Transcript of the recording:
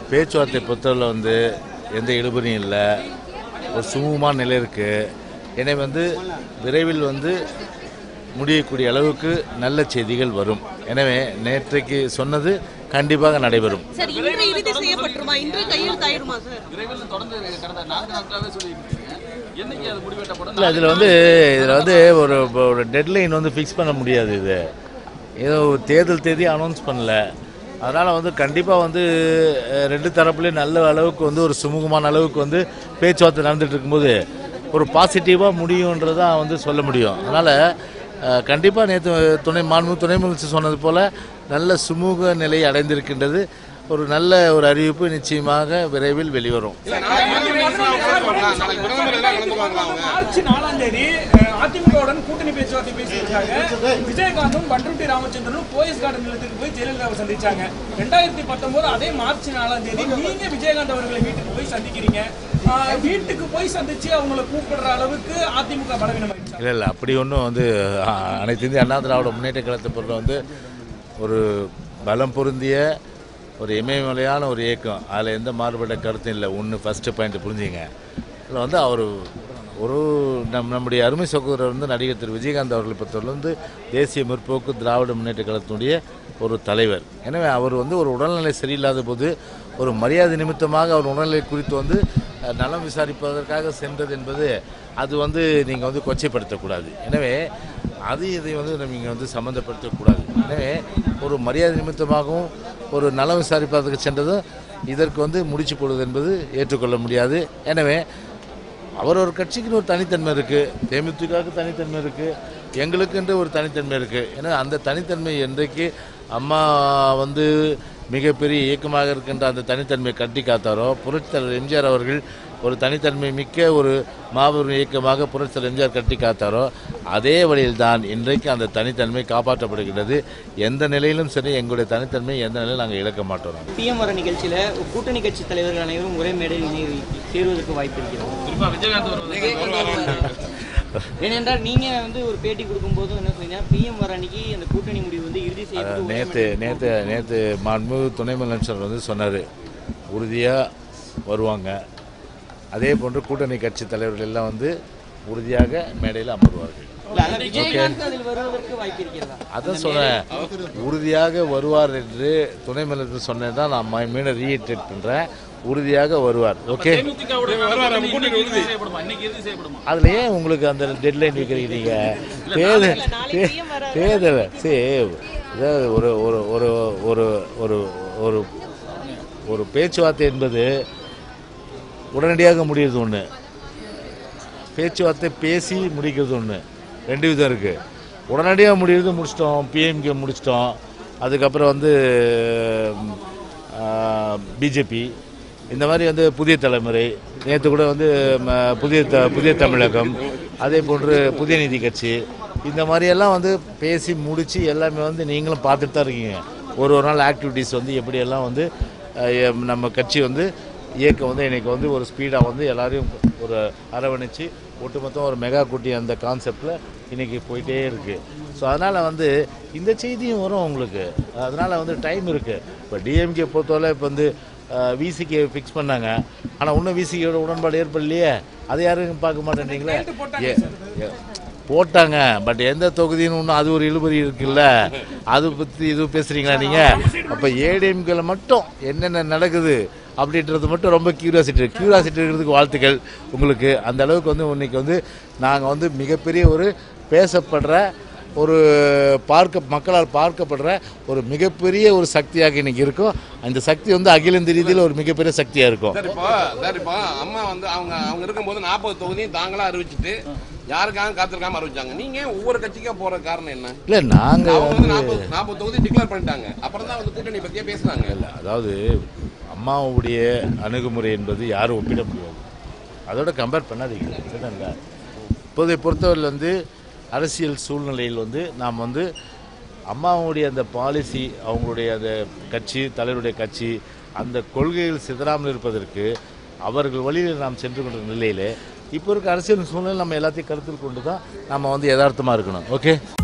பேச்சுவார்த்தை பொறுத்தவரை வந்து எந்த இழுபறியும் இல்லை ஒரு சுமூகமான நிலை இருக்குது எனவே வந்து விரைவில் வந்து முடியக்கூடிய அளவுக்கு நல்ல செய்திகள் வரும் எனவே நேற்றைக்கு சொன்னது கண்டிப்பாக நடைபெறும் சார் இன்று இறுதி செய்யப்பட்டுருமா இன்று கையெழுத்தாயிருமா சார் விரைவில் தொடர்ந்து கடந்த நான்கு நாட்களாகவே சொல்லியிருக்கீங்க என்னைக்கு அது முடிவெட்டப்படும் இல்லை இதில் வந்து இதில் வந்து ஒரு ஒரு டெட்லைன் வந்து ஃபிக்ஸ் பண்ண முடியாது இது ஏதோ ஒரு தேர்தல் தேதி அனௌன்ஸ் பண்ணல அதனால் வந்து கண்டிப்பாக வந்து அஹ், ரெண்டு தரப்புலையும் நல்ல அளவுக்கு வந்து ஒரு சுமூகமான அளவுக்கு வந்து பேச்சுவார்த்தை நடந்துட்டு இருக்கும்போது ஒரு பாசிட்டிவாக முடியுன்றதான் வந்து சொல்ல முடியும் அதனால் கண்டிப்பாக நேற்று துணை மாண்பு துணை முதலமைச்சர் சொன்னது போல் நல்ல சுமூக நிலை அடைந்திருக்கின்றது ஒரு நல்ல ஒரு அறிவிப்பு நிச்சயமாக விரைவில் வெளிவரும் மார்ச் நாலாம் தேதி அஹ், அதிமுகவுடன் கூட்டணி பேச்சுவார்த்தை பேசியிருக்காங்க விஜயகாந்தும் பண்ருட்டி ராமச்சந்திரனும் போயஸ் கார்டன் நிலத்துக்கு போய் ஜெயலலிதாவை சந்திச்சாங்க ரெண்டாயிரத்தி பத்தொன்பது அதே மார்ச் நாலாம் தேதி நீங்க விஜயகாந்த் அவர்களை வீட்டுக்கு போய் சந்திக்கிறீங்க அஹ், வீட்டுக்கு போய் சந்திச்சு அவங்கள கூப்பிடுற அளவுக்கு அதிமுக பலவீனமாயிடுச்சு இல்லை இல்லை அப்படி ஒன்றும் வந்து அ, அனைத்து இந்திய அண்ணா திராவிட முன்னேற்ற கழகத்தை பொறுத்த வந்து ஒரு பலம் பொருந்திய ஒரு இமயமலையான ஒரு இயக்கம் அதில் எந்த மாறுபட்ட கருத்தும் இல்லை ஒன்று ஃபஸ்ட்டு பாயிண்ட் புரிஞ்சுங்க இதில் வந்து அவர் ஒரு நம் நம்முடைய அருமை சகோதரர் வந்து நடிகர் திரு விஜயகாந்த் அவர்களை பொறுத்தவரை வந்து தேசிய முற்போக்கு திராவிட முன்னேற்ற கழகத்தினுடைய ஒரு தலைவர் எனவே அவர் வந்து ஒரு உடல்நிலை சரியில்லாத போது ஒரு மரியாதை நிமித்தமாக அவர் உடல்நிலை குறித்து வந்து அஹ், நலம் விசாரிப்பதற்காக சென்றது என்பது அது வந்து நீங்கள் வந்து கொச்சைப்படுத்தக்கூடாது எனவே அது இதை வந்து நீங்கள் வந்து சம்மந்தப்படுத்தக்கூடாது எனவே ஒரு மரியாதை நிமித்தமாகவும் ஒரு நலம் விசாரிப்பதற்கு சென்றதும் இதற்கு வந்து முடிச்சு போடுவது என்பது ஏற்றுக்கொள்ள முடியாது எனவே அவர் ஒரு கட்சிக்குன்னு ஒரு தனித்தன்மை இருக்குது தேமுதிகவுக்கு தனித்தன்மை இருக்குது எங்களுக்குன்ற ஒரு தனித்தன்மை இருக்குது ஏன்னா அந்த தனித்தன்மை என்றைக்கு அம்மா வந்து மிகப்பெரிய இயக்கமாக இருக்கின்ற அந்த தனித்தன்மை கட்டி காத்தாரோ புரட்சித்தலைவர் எம்ஜிஆர் அவர்கள் ஒரு தனித்தன்மை மிக்க ஒரு மாபெரும் இயக்கமாக புரட்சித்தலைவர் எம்ஜிஆர் கட்டி காத்தாரோ அதே வழியில்தான் இன்றைக்கு அந்த தனித்தன்மை காப்பாற்றப்படுகிறது எந்த நிலையிலும் சரி எங்களுடைய தனித்தன்மை எந்த நிலையிலும் நாங்கள் இழக்க மாட்டோம் நாங்கள். பிஎம் வர நிகழ்ச்சியில கூட்டணி கட்சி தலைவர்கள் அனைவரும் ஒரே மேடையில் இணை- சேருவதற்கு வாய்ப்பு இருக்கிறது குறிப்பா விஜயகாந்த் வருவது ஏனென்றால் நீங்க வந்து ஒரு பேட்டி கொடுக்கும்போது என்ன சொன்னீங்க பிஎம் வர அன்னைக்கு அந்த கூட்டணி முடிவு வந்து இறுதி செய்யப்பட்டு ஒரே நேற்று நேற்று நேற்று மாண்பு துணை முதலமைச்சர் வந்து சொன்னார் உறுதியாக வருவாங்க அதே போன்று கூட்டணி கட்சி தலைவர்கள் எல்லாம் வந்து உறுதியாக மேடையில் அமர்வார்கள் இல்ல, ஆனா விஜயகாந்த் அதில் வருவதற்கு வாய்ப்பு இருக்கிறதா அதான் சொன்னேன் உறுதியாக வருவார் என்று துணை முதலமைச்சர் சொன்னேன் தான் நான் ம- மீண்டும் ரீஇட்டேட் பண்ணுறேன் உறுதியாக வருவார் ஓகே தேமுதிகவுடைய இன்னைக்கு இறுதி செய்யப்படுமா இன்னைக்கு இறுதி செய்யப்படுமா அதில் ஏன் உங்களுக்கு அந்த டெட்லைன் வைக்கிறீங்க நீங்கள் தேர்தல் தே- தேர்தல் சரி இதாவது ஒரு ஒரு ஒரு ஒரு ஒரு ஒரு ஒரு பேச்சுவார்த்தை என்பது உடனடியாக முடியுது ஒன்று பேச்சுவார்த்தை பேசி முடிக்கிறது ஒன்று ரெண்டு விதம் இருக்குது உடனடியாக முடியுறது முடிச்சிட்டோம் பிஎம்கே முடிச்சிட்டோம் அதுக்கப்புறம் வந்து பிஜேபி இந்த மாதிரி வந்து புதிய தலைமுறை நேற்று கூட வந்து ம, புதிய த புதிய தமிழகம் அதே போன்று புதிய நீதி கட்சி இந்த மாதிரியெல்லாம் வந்து பேசி முடித்து எல்லாமே வந்து நீங்களும் பார்த்துட்டு தான் இருக்கீங்க ஒரு ஒரு நாள் ஆக்டிவிட்டீஸ் வந்து எப்படியெல்லாம் வந்து அஹ், எம், நம்ம கட்சி வந்து இயக்கம் வந்து இன்னைக்கு வந்து ஒரு ஸ்பீடாக வந்து எல்லாரையும் ஒரு அரவணைச்சு ஒட்டுமொத்தம் ஒரு மெகா குட்டி அந்த கான்செப்டில் இன்னைக்கு போயிட்டே இருக்குது ஸோ அதனால் வந்து இந்த செய்தியும் வரும் உங்களுக்கு அதனால் வந்து டைம் இருக்குது இப்போ டிஎம்கே பொறுத்தவரை இப்போ வந்து விசிக்கு ஃபிக்ஸ் பண்ணாங்க ஆனால் இன்னும் விசிக்கோட உடன்பாடு ஏற்படலையே அதை யாரும் பார்க்க மாட்டேன்றீங்களே ஏ ஏ- போட்டாங்க பட் எந்த தொகுதின்னு இன்னும் அது ஒரு இழுபறி இருக்குல்ல அது பற்றி இது பேசுறீங்களா நீங்கள் அப்போ ஏடிஎம்கில் மட்டும் என்னென்ன நடக்குது அப்படின்றது மட்டும் ரொம்ப கியூரியாசிட்டி இருக்கு கியூரியாசிட்டி இருக்கிறதுக்கு வாழ்த்துக்கள் உங்களுக்கு அந்த அளவுக்கு வந்து இன்னைக்கு வந்து நாங்கள் வந்து மிகப்பெரிய ஒரு பேசப்படுற ஒரு பார்க்க மக்களால் பார்க்கப்படுற ஒரு மிகப்பெரிய ஒரு சக்தியாக இன்னைக்கு இருக்கும் அந்த சக்தி வந்து அகில இந்திய ரீதியில் ஒரு மிகப்பெரிய சக்தியாக இருக்கும் சார் இப்போ சார் இப்போ அம்மா வந்து அவங்க அவங்க இருக்கும்போது நாற்பது தொகுதியும் தாங்களா அறிவிச்சிட்டு யாருக்காக காத்திருக்காம அறிவிச்சாங்க நீங்க ஒவ்வொரு கட்சிக்கா போற காரணம் என்ன இல்லை நாங்கள் அவங்க வந்து நாற்பது நாற்பது தொகுதி டிக்ளேர் பண்ணிட்டாங்க அப்புறம் தான் வந்து கூட்டணி பத்தியே பேசுனாங்க இல்லை அதாவது அம்மாவுடைய அணுகுமுறை என்பது யாரும் ஒப்பிட முடியாது அதோட கம்பேர் பண்ணாதீங்க சரிதாங்க இப்போதை பொறுத்தவரையில் வந்து அரசியல் சூழ்நிலையில் வந்து நாம் வந்து அம்மாவுடைய அந்த பாலிசி அவங்களுடைய அந்த கட்சி தலைவருடைய கட்சி அந்த கொள்கைகள் சிதறாமல் இருப்பதற்கு அவர்கள் வழியில் நாம் சென்று கொண்ட நிலையில் இப்போ இருக்க அரசியல் சூழ்நிலை நம்ம எல்லாத்தையும் கருத்தில் கொண்டு தான் நம்ம வந்து யதார்த்தமாக இருக்கணும் ஓகே